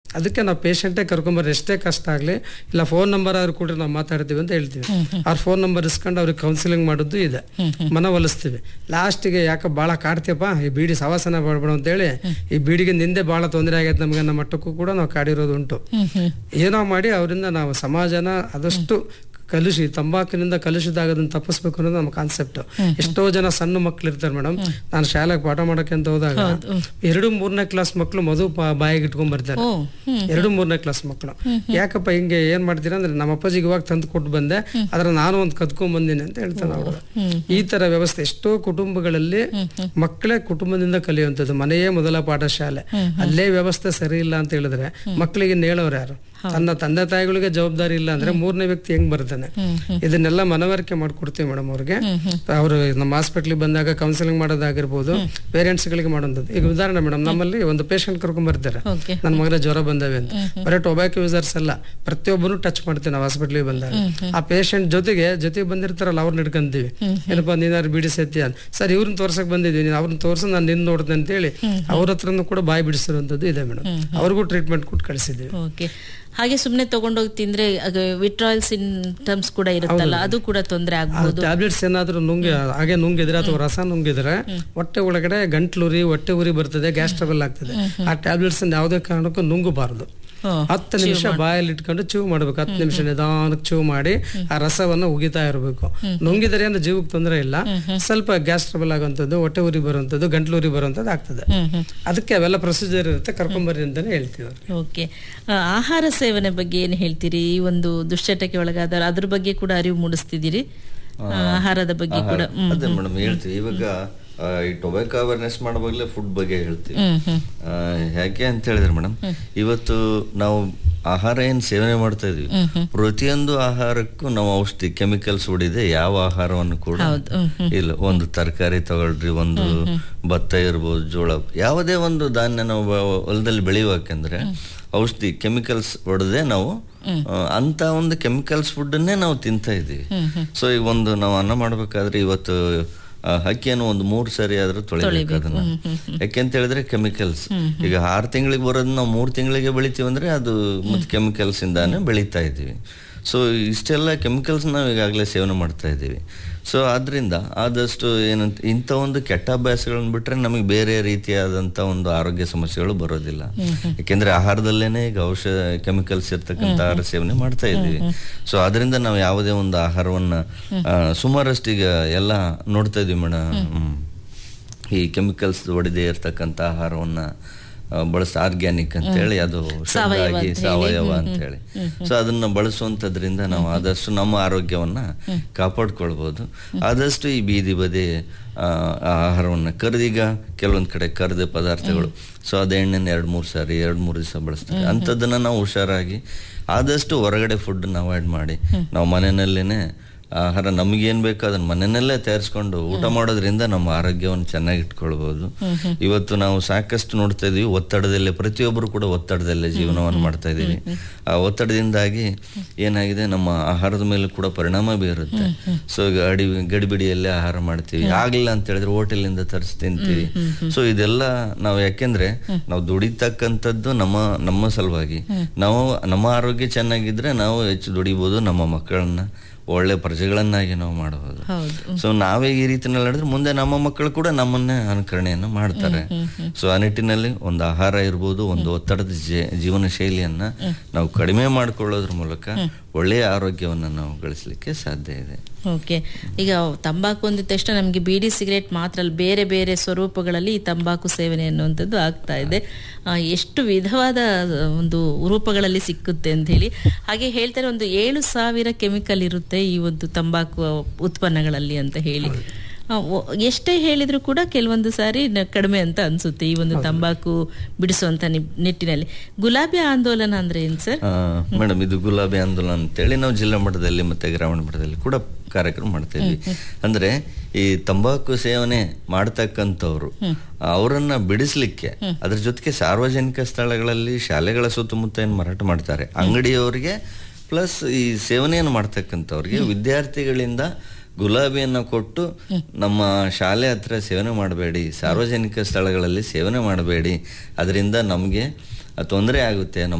ಅದಕ್ಕೆ ನಾವು ಪೇಷಂಟೇ ಕರ್ಕೊಂಬರ್ರಿ ಎಷ್ಟೇ ಕಷ್ಟ ಆಗಲಿ ಇಲ್ಲ ಫೋನ್ ನಂಬರ್ ಅವ್ರು ಕೊಡ್ರಿ ನಾವು ಮಾತಾಡ್ತೀವಿ ಅಂತ ಹೇಳ್ತೀವಿ ಅವ್ರ ಫೋನ್ ನಂಬರ್ ಇಸ್ಕೊಂಡು ಅವ್ರಿಗೆ ಕೌನ್ಸಿಲಿಂಗ್ ಮಾಡೋದು ಇದೆ ಮನವೊಲಿಸ್ತೀವಿ ಲಾಸ್ಟಿಗೆ ಯಾಕೆ ಭಾಳ ಕಾಡ್ತೀಯಪ್ಪ ಈ ಬೀಡಿ ಸವಾಸನ ಮಾಡ್ಬೇಡ ಅಂತೇಳಿ ಈ ಬೀಡಿಗೆ ನಿಂದೆ ಭಾಳ ತೊಂದರೆ ಆಗೈತೆ ನಮ್ಗೆ ಅನ್ನೋ ಮಟ್ಟಕ್ಕೂ ಕೂಡ ನಾವು ಕಾಡಿರೋದು ಉಂಟು ಏನೋ ಮಾಡಿ ಅವರಿಂದ ನಾವು ಸಮಾಜನ ಆದಷ್ಟು ಕಲುಷಿ ತಂಬಾಕಿನಿಂದ ಕಲುಷಿತಾಗೋದನ್ನ ತಪ್ಪಿಸ್ಬೇಕು ಅನ್ನೋದು ನಮ್ಮ ಕಾನ್ಸೆಪ್ಟ್ ಎಷ್ಟೋ ಜನ ಸಣ್ಣ ಮಕ್ಳು ಇರ್ತಾರೆ ಮೇಡಮ್ ನಾನು ಶಾಲೆಗೆ ಪಾಠ ಮಾಡಕ್ಕೆ ಅಂತ ಹೋದಾಗ ಎರಡು ಮೂರನೇ ಕ್ಲಾಸ್ ಮಕ್ಕಳು ಮಧು ಪಾ- ಬಾಯಿಗೆ ಇಟ್ಕೊಂಡ್ ಬರ್ತಾರೆ ಓ ಹ್ಮ್ ಎರಡು ಮೂರನೇ ಕ್ಲಾಸ್ ಮಕ್ಕಳು ಯಾಕಪ್ಪ ಹಿಂಗೆ ಏನ್ ಮಾಡ್ತೀರಾ ಅಂದ್ರೆ ನಮ್ಮ ಅಪ್ಪಾಜಿಗೆ ಇವಾಗ ತಂದು ಕೊಟ್ಟು ಬಂದೆ ಅದ್ರ ನಾನು ಒಂದು ಕದ್ಕೊಂಡ್ ಬಂದಿನಿ ಅಂತ ಹೇಳ್ತಾನೆ ಅವರು ಈ ತರ ವ್ಯವಸ್ಥೆ ಎಷ್ಟೋ ಕುಟುಂಬಗಳಲ್ಲಿ ಮಕ್ಕಳೇ ಕುಟುಂಬದಿಂದ ಕಲಿಯುವಂಥದ್ದು ಮನೆಯೇ ಮೊದಲ ಪಾಠಶಾಲೆ ಅಲ್ಲೇ ವ್ಯವಸ್ಥೆ ಸರಿ ಇಲ್ಲ ಅಂತ ಹೇಳಿದ್ರೆ ಮಕ್ಕಳಿಗೆ ನೇಳೋರು ಯಾರು ತನ್ನ ತಂದೆ ತಾಯಿಗಳಿಗೆ ಜವಾಬ್ದಾರಿ ಇಲ್ಲ ಅಂದ್ರೆ ಮೂರನೇ ವ್ಯಕ್ತಿ ಹೆಂಗ್ ಬರ್ತಾನೆ ಇದನ್ನೆಲ್ಲ ಮನವರಿಕೆ ಮಾಡ್ಕೊಡ್ತೀವಿ ಮೇಡಮ್ ಅವ್ರಿಗೆ ಅವರು ನಮ್ಮ ಹಾಸ್ಪಿಟ್ಲಿಗೆ ಬಂದಾಗ ಕೌನ್ಸಿಲಿಂಗ್ ಮಾಡೋದಾಗಿರ್ಬೋದು ಪೇರೆಂಟ್ಸ್ ಗಳಿಗೆ ಮಾಡೋಂಥದ್ದು ಈಗ ಉದಾಹರಣೆ ಮೇಡಮ್ ನಮ್ಮಲ್ಲಿ ಒಂದು ಪೇಷಂಟ್ ಕರ್ಕೊಂಡ್ ಬರ್ತಾರೆ ಓಕೆ ನನ್ನ ಮಗನ ಜ್ವರ ಬಂದವೆ ಅಂತ ಬರೀ ಟೊಬ್ಯಾಕೋ ಯೂಸರ್ಸ್ ಅಲ್ಲ ಪ್ರತಿಯೊಬ್ಬರು ಟಚ್ ಮಾಡ್ತೀವಿ ನಾವು ಹಾಸ್ಪಿಟ್ಲಿಗೆ ಬಂದಾಗ ಆ ಪೇಷಂಟ್ ಜೊತೆಗೆ ಜೊತೆಗೆ ಬಂದಿರ್ತಾರಲ್ಲ ಅವ್ರನ್ನ ಹಿಡ್ಕೊಂತೀವಿ ಏನಪ್ಪ ನೀನಾರು ಬಿಡಿ ಸತ್ಯ ಸರ್ ಇವ್ರನ್ನ ತೋರ್ಸಕ್ ಬಂದಿದ್ವಿ ನೀನು ಅವ್ರನ್ನ ತೋರ್ಸು ನಾನು ನಿನ್ನ ನೋಡ್ದೆ ಅಂತೇಳಿ ಅವ್ರ ಹತ್ರನೂ ಕೂಡ ಬಾಯಿ ಬಿಡಿಸಿರುವಂಥದ್ದು ಇದೆ ಮೇಡಮ್ ಅವ್ರಿಗೂ ಟ್ರೀಟ್ಮೆಂಟ್ ಕೊಟ್ಟು ಕಳಿಸಿದ್ದೀವಿ ಓಕೆ ಹಾಗೆ ಸುಮ್ನೆ ತಗೊಂಡೋಗಿ ತಿಂದ್ರೆ ವಿಟ್ರಾಯಲ್ ಸಿಂಟಮ್ಸ್ ಕೂಡ ಇರುತ್ತಲ್ಲ ಅದು ಕೂಡ ತೊಂದರೆ ಆಗ್ಬೋದು ಟ್ಯಾಬ್ಲೆಟ್ಸ್ ಏನಾದ್ರೂ ನುಂಗಿ ಹಾಗೆ ನುಂಗಿದ್ರೆ ಅಥವಾ ರಸ ನುಂಗಿದ್ರೆ ಹೊಟ್ಟೆ ಒಳಗಡೆ ಗಂಟ್ಲುರಿ ಹೊಟ್ಟೆ ಉರಿ ಬರ್ತದೆ ಗ್ಯಾಸ್ ಟ್ರಬಲ್ ಆಗ್ತದೆ ಆ ಟ್ಯಾಬ್ಲೆಟ್ಸ್ ಯಾವುದೇ ಕಾರಣಕ್ಕೂ ನುಂಗಬಾರದು ಹ್ಮ್. ಹತ್ತು ನಿಮಿಷ ಬಾಯಲ್ಲಿ ಇಟ್ಕೊಂಡು ಚೂ ಮಾಡ್ಬೇಕು ಹತ್ತು ನಿಮಿಷ ನಿಧಾನಕ್ಕೆ ಚೂ ಮಾಡಿ ಆ ರಸವನ್ನ ಉಗಿತಾ ಇರಬೇಕು ನುಂಗಿದರೆ ಅಂದ್ರೆ ಜೀವಕ್ಕೆ ತೊಂದರೆ ಇಲ್ಲ ಸ್ವಲ್ಪ ಗ್ಯಾಸ್ ಟ್ರಬಲ್ ಆಗುವಂಥದ್ದು ಹೊಟ್ಟೆ ಉರಿ ಬರುವಂಥದ್ದು ಗಂಟ್ಲು ಉರಿ ಬರುವಂಥದ್ದು ಆಗ್ತದೆ ಹ್ಮ್ ಹ್ಮ್ ಅದಕ್ಕೆ ಅವೆಲ್ಲ ಪ್ರೊಸೀಜರ್ ಇರುತ್ತೆ ಕರ್ಕೊಂಬರ್ರಿ ಅಂತಾನೆ ಹೇಳ್ತೀವಿ ಅವ್ರಿಗೆ. ಓಕೆ ಆ, ಆಹಾರ ಸೇವನೆ ಬಗ್ಗೆ ಏನು ಹೇಳ್ತೀರಿ ಈ ಒಂದು ದುಶ್ಚಟಕ್ಕೆ ಒಳಗಾದ ಅದ್ರ ಬಗ್ಗೆ ಕೂಡ ಅರಿವು ಮೂಡಿಸ್ತಿದ್ದೀರಿ ಆ, ಆಹಾರದ ಬಗ್ಗೆ ಕೂಡ ಹ್ಮ್ ಅದೇ ಮೇಡಮ್ ಹೇಳ್ತೀವಿ ಇವಾಗ ಆ, ಈ ಟೊಬ್ಯಾಕೋ ಅವೇರ್ನೆಸ್ ಮಾಡುವಾಗಲೇ ಫುಡ್ ಬಗ್ಗೆ ಹೇಳ್ತೀವಿ ಹ್ಮ್ ಹ್ಮ್ ಆ, ಯಾಕೆ ಅಂತ ಹೇಳಿದ್ರೆ ಮೇಡಮ್ ಇವತ್ತು ನಾವು ಆಹಾರ ಏನ್ ಸೇವನೆ ಮಾಡ್ತಾ ಇದೀವಿ ಪ್ರತಿಯೊಂದು ಆಹಾರಕ್ಕೂ ನಾವು ಔಷಧಿ ಕೆಮಿಕಲ್ಸ್ ಹೊಡಿದೆ ಯಾವ ಆಹಾರವನ್ನು ಕೂಡ ಹೌದು ಹ್ಮ್ ಇಲ್ಲ ಒಂದು ತರಕಾರಿ ತಗೊಳ್ರಿ ಒಂದು ಭತ್ತ ಇರ್ಬೋದು ಜೋಳ ಯಾವುದೇ ಒಂದು ಧಾನ್ಯ ನಾವು ಬ- ಹೊಲದಲ್ಲಿ ಬೆಳೆಯುವಾಕೆಂದ್ರೆ ಔಷಧಿ ಕೆಮಿಕಲ್ಸ್ ಹೊಡೆದೇ ನಾವು ಆ, ಅಂತ ಒಂದು ಕೆಮಿಕಲ್ಸ್ ಫುಡ್ಡನ್ನೇ ನಾವು ತಿಂತಾ ಇದ್ದೀವಿ ಸೊ ಈಗ ಒಂದು ನಾವು ಅನ್ನ ಮಾಡ್ಬೇಕಾದ್ರೆ ಇವತ್ತು ಆ, ಅಕ್ಕಿಯನ್ನು ಒಂದು ಮೂರು ಸರಿ ಆದ್ರೂ ತೊಳಿಬೇಕು ಅದನ್ನ ಯಾಕೆಂತ ಹೇಳಿದ್ರೆ ಕೆಮಿಕಲ್ಸ್ ಈಗ ಆರು ತಿಂಗಳಿಗೆ ಬರೋದು ನಾವು ಮೂರು ತಿಂಗಳಿಗೆ ಬೆಳಿತೀವಿ ಅಂದ್ರೆ ಅದು ಮತ್ತೆ ಕೆಮಿಕಲ್ಸ್ ಇಂದಾನೆ ಬೆಳೀತಾ ಇದ್ದೀವಿ ಸೊ ಇಷ್ಟೆಲ್ಲ ಕೆಮಿಕಲ್ಸ್ ನಾವು ಈಗಾಗಲೇ ಸೇವನೆ ಮಾಡ್ತಾ ಇದ್ದೀವಿ ಸೊ ಆದ್ರಿಂದ ಆದಷ್ಟು ಏನಂತ ಇಂಥ ಒಂದು ಕೆಟ್ಟ ಅಭ್ಯಾಸಗಳನ್ನ ಬಿಟ್ರೆ ನಮಗೆ ಬೇರೆ ರೀತಿಯಾದಂಥ ಒಂದು ಆರೋಗ್ಯ ಸಮಸ್ಯೆಗಳು ಬರೋದಿಲ್ಲ ಯಾಕೆಂದ್ರೆ ಆಹಾರದಲ್ಲೇನೆ ಈಗ ಔಷಧ ಕೆಮಿಕಲ್ಸ್ ಇರ್ತಕ್ಕಂಥ ಆಹಾರ ಸೇವನೆ ಮಾಡ್ತಾ ಇದ್ದೀವಿ ಸೊ ಅದರಿಂದ ನಾವು ಯಾವುದೇ ಒಂದು ಆಹಾರವನ್ನ ಆ, ಸುಮಾರಷ್ಟು ಈಗ ಎಲ್ಲ ನೋಡ್ತಾ ಇದೀವಿ ಮೇಡಮ್ ಈ ಕೆಮಿಕಲ್ಸ್ ಹೊಡೆದೇ ಇರ್ತಕ್ಕಂಥ ಆಹಾರವನ್ನ ಆ, ಬಳಸ ಆರ್ಗ್ಯಾನಿಕ್ ಅಂತ ಹೇಳಿ ಅದು ಶುದ್ಧವಾಗಿ ಸಾವಯವ ಅಂತ ಹೇಳಿ ಸೊ ಅದನ್ನ ಬಳಸುವಂತದ್ರಿಂದ ನಾವು ಆದಷ್ಟು ನಮ್ಮ ಆರೋಗ್ಯವನ್ನ ಕಾಪಾಡ್ಕೊಳ್ಬಹುದು ಆದಷ್ಟು ಈ ಬೀದಿ ಬದಿ ಆ, ಆಹಾರವನ್ನ ಕರೆದೀಗ ಕೆಲವೊಂದ್ ಕಡೆ ಕರೆದ ಪದಾರ್ಥಗಳು ಸೊ ಅದ ಎಣ್ಣೆನ ಎರಡ್ ಮೂರ್ ಸಾರಿ ಎರಡ್ ಮೂರ್ ದಿವಸ ಬಳಸ್ತಾರೆ ಅಂಥದ್ದನ್ನ ನಾವು ಹುಷಾರಾಗಿ ಆದಷ್ಟು ಹೊರಗಡೆ ಫುಡ್ ಅವಾಯ್ಡ್ ಮಾಡಿ ನಾವು ಮನೆಯಲ್ಲೇನೆ ಆಹಾರ ನಮಗೇನ್ ಬೇಕೋ ಅದನ್ನ ಮನೆಯಲ್ಲೇ ತಯಾರಿಸ್ಕೊಂಡು ಊಟ ಮಾಡೋದ್ರಿಂದ ನಮ್ಮ ಆರೋಗ್ಯವನ್ನು ಚೆನ್ನಾಗಿ ಇಟ್ಕೊಳ್ಬಹುದು ಇವತ್ತು ನಾವು ಸಾಕಷ್ಟು ನೋಡ್ತಾ ಇದೀವಿ ಒತ್ತಡದಲ್ಲೇ ಪ್ರತಿಯೊಬ್ಬರು ಕೂಡ ಒತ್ತಡದಲ್ಲೇ ಜೀವನವನ್ನು ಮಾಡ್ತಾ ಇದೀವಿ ಆ ಒತ್ತಡದಿಂದಾಗಿ ಏನಾಗಿದೆ ನಮ್ಮ ಆಹಾರದ ಮೇಲೆ ಕೂಡ ಪರಿಣಾಮ ಬೀರುತ್ತೆ ಸೊ ಈಗ ಅಡಿ ಗಡಿಬಿಡಿಯಲ್ಲೇ ಆಹಾರ ಮಾಡ್ತೀವಿ ಆಗ್ಲಿಲ್ಲ ಅಂತ ಹೇಳಿದ್ರೆ ಹೋಟೆಲಿಂದ ತರಿಸಿ ತಿಂತೀವಿ ಸೊ ಇದೆಲ್ಲ ನಾವು ಯಾಕೆಂದ್ರೆ ನಾವು ದುಡಿತಕ್ಕಂಥದ್ದು ನಮ್ಮ ನಮ್ಮ ಸಲುವಾಗಿ ನಾವು ನಮ್ಮ ಆರೋಗ್ಯ ಚೆನ್ನಾಗಿದ್ರೆ ನಾವು ಹೆಚ್ಚು ದುಡಿಬಹುದು ನಮ್ಮ ಮಕ್ಕಳನ್ನ ಒಳ್ಳೆ ಪ್ರಜೆಗಳನ್ನಾಗಿ ನಾವು ಮಾಡಬಹುದು ಹೌದು ಸೊ ನಾವೇ ಈ ರೀತಿನಲ್ಲಿ ನಡೆದ್ರೆ ಮುಂದೆ ನಮ್ಮ ಮಕ್ಕಳು ಕೂಡ ನಮ್ಮನ್ನೇ ಅನುಕರಣೆಯನ್ನು ಮಾಡ್ತಾರೆ ಸೊ ಆ ನಿಟ್ಟಿನಲ್ಲಿ ಒಂದು ಆಹಾರ ಇರ್ಬೋದು ಒಂದು ಒತ್ತಡದ ಜೀ- ಜೀವನ ಶೈಲಿಯನ್ನ ನಾವು ಕಡಿಮೆ ಮಾಡ್ಕೊಳ್ಳೋದ್ರ ಮೂಲಕ ಒಳ್ಳೆಯ ಆರೋಗ್ಯವನ್ನ ನಾವು ಗಳಿಸಲಿಕ್ಕೆ ಸಾಧ್ಯ ಇದೆ ಓಕೆ ಈಗ ತಂಬಾಕು ಅಂದಿದ ತಕ್ಷಣ ನಮಗೆ ಬೀಡಿ ಸಿಗರೇಟ್ ಮಾತ್ರ ಅಲ್ಲ ಬೇರೆ ಬೇರೆ ಸ್ವರೂಪಗಳಲ್ಲಿ ಈ ತಂಬಾಕು ಸೇವನೆ ಅನ್ನುವಂಥದ್ದು ಆಗ್ತಾ ಇದೆ ಆ, ಎಷ್ಟು ವಿಧವಾದ ಒಂದು ರೂಪಗಳಲ್ಲಿ ಸಿಕ್ಕುತ್ತೆ ಅಂತ ಹೇಳಿ ಹಾಗೆ ಹೇಳ್ತಾರೆ ಒಂದು ಏಳು ಸಾವಿರ ಕೆಮಿಕಲ್ ಇರುತ್ತೆ ಈ ಒಂದು ತಂಬಾಕು ಉತ್ಪನ್ನಗಳಲ್ಲಿ ಅಂತ ಹೇಳಿ ಆ, ಒ- ಎಷ್ಟೇ ಹೇಳಿದ್ರು ಕೂಡ ಕೆಲವೊಂದು ಸಾರಿ ನ- ಕಡಿಮೆ ಅಂತ ಅನ್ಸುತ್ತೆ ಈ ಒಂದು ತಂಬಾಕು ಬಿಡಿಸುವಂತ ನಿ- ನಿಟ್ಟಿನಲ್ಲಿ ಗುಲಾಬಿ ಆಂದೋಲನ ಅಂದ್ರೆ ಏನ್ ಸರ್ ಮೇಡಮ್ ಇದು ಗುಲಾಬಿ ಆಂದೋಲನ ಅಂತೇಳಿ ನಾವು ಜಿಲ್ಲಾ ಮಟ್ಟದಲ್ಲಿ ಮತ್ತೆ ಗ್ರಾಮೀಣ ಮಟ್ಟದಲ್ಲಿ ಕೂಡ ಕಾರ್ಯಕ್ರಮ ಮಾಡ್ತಾ ಇದ್ವಿ ಅಂದ್ರೆ ಈ ತಂಬಾಕು ಸೇವನೆ ಮಾಡ್ತಕ್ಕಂಥವ್ರು ಅವರನ್ನ ಬಿಡಿಸ್ಲಿಕ್ಕೆ ಅದ್ರ ಜೊತೆಗೆ ಸಾರ್ವಜನಿಕ ಸ್ಥಳಗಳಲ್ಲಿ ಶಾಲೆಗಳ ಸುತ್ತಮುತ್ತ ಏನ್ ಮಾರಾಟ ಮಾಡ್ತಾರೆ ಅಂಗಡಿಯವರಿಗೆ ಪ್ಲಸ್ ಈ ಸೇವನೆಯನ್ನು ಮಾಡ್ತಕ್ಕಂಥವ್ರಿಗೆ ವಿದ್ಯಾರ್ಥಿಗಳಿಂದ ಗುಲಾಬಿಯನ್ನ ಕೊಟ್ಟು ನಮ್ಮ ಶಾಲೆ ಹತ್ರ ಸೇವನೆ ಮಾಡಬೇಡಿ ಸಾರ್ವಜನಿಕ ಸ್ಥಳಗಳಲ್ಲಿ ಸೇವನೆ ಮಾಡಬೇಡಿ ಅದರಿಂದ ನಮಗೆ ತೊಂದರೆ ಆಗುತ್ತೆ ನಮ್ಮ